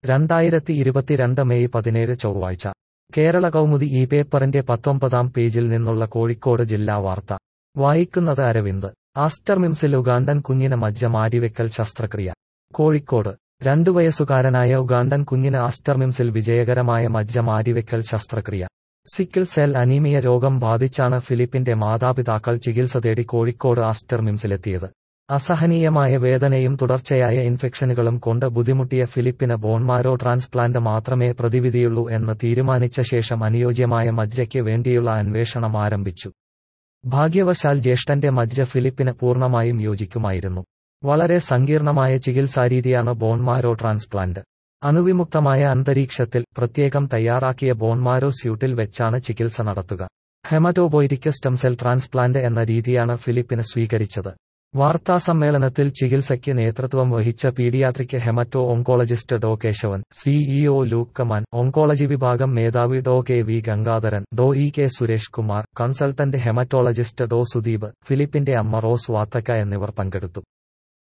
രണ്ടായിരത്തി ഇരുപത്തിരണ്ട് മെയ് പതിനേഴ് ചൊവ്വാഴ്ച കേരള കൗമുദി ഈ പേപ്പറിന്റെ പത്തൊമ്പതാം പേജിൽ നിന്നുള്ള കോഴിക്കോട് ജില്ലാ വാർത്ത വായിക്കുന്നത് അരവിന്ദ് ആസ്റ്റർ മിംസിൽ ഉഗാണ്ടൻ കുഞ്ഞിന് മജ്ജ മാറ്റിവെക്കൽ ശസ്ത്രക്രിയ കോഴിക്കോട് രണ്ടു വയസ്സുകാരനായ ഉഗാണ്ടൻ കുഞ്ഞിന് ആസ്റ്റർ മിംസിൽ വിജയകരമായ മജ്ജ മാറ്റിവെക്കൽ ശസ്ത്രക്രിയ സിക്കിൾ സെൽ അനീമിയ രോഗം ബാധിച്ചാണ് ഫിലിപ്പിന്റെ മാതാപിതാക്കൾ ചികിത്സ തേടി കോഴിക്കോട് ആസ്റ്റർ മിംസിലെത്തിയത് അസഹനീയമായ വേദനയും തുടർച്ചയായ ഇൻഫെക്ഷനുകളും കൊണ്ട് ബുദ്ധിമുട്ടിയ ഫിലിപ്പിന് ബോൺമാരോ ട്രാൻസ്പ്ലാന്റ് മാത്രമേ പ്രതിവിധിയുള്ളൂ എന്ന് തീരുമാനിച്ച ശേഷം അനുയോജ്യമായ മജ്ജയ്ക്ക് വേണ്ടിയുള്ള അന്വേഷണം ആരംഭിച്ചു ഭാഗ്യവശാൽ ജ്യേഷ്ഠന്റെ മജ്ജ ഫിലിപ്പിന് പൂർണ്ണമായും യോജിക്കുമായിരുന്നു വളരെ സങ്കീർണമായ ചികിത്സാരീതിയാണ് ബോൺമാരോ ട്രാൻസ്പ്ലാന്റ് അണുവിമുക്തമായ അന്തരീക്ഷത്തിൽ പ്രത്യേകം തയ്യാറാക്കിയ ബോൺമാരോ സ്യൂട്ടിൽ വെച്ചാണ് ചികിത്സ നടത്തുക ഹെമറ്റോബോയിറ്റിക് സ്റ്റം സെൽ ട്രാൻസ്പ്ലാന്റ് എന്ന രീതിയാണ് ഫിലിപ്പിന് സ്വീകരിച്ചത് വാർത്താസമ്മേളനത്തിൽ ചികിത്സയ്ക്ക് നേതൃത്വം വഹിച്ച paediatric haemato oncologist Dr Kesavan CEO ലൂക്ക് കമാൻ ഓങ്കോളജി വിഭാഗം മേധാവി Dr K V Gangadharan Dr E K Suresh Kumar consultant haematologist Dr Sudeep ഫിലിപ്പിന്റെ അമ്മ റോസ് വാത്തക്ക എന്നിവർ പങ്കെടുത്തു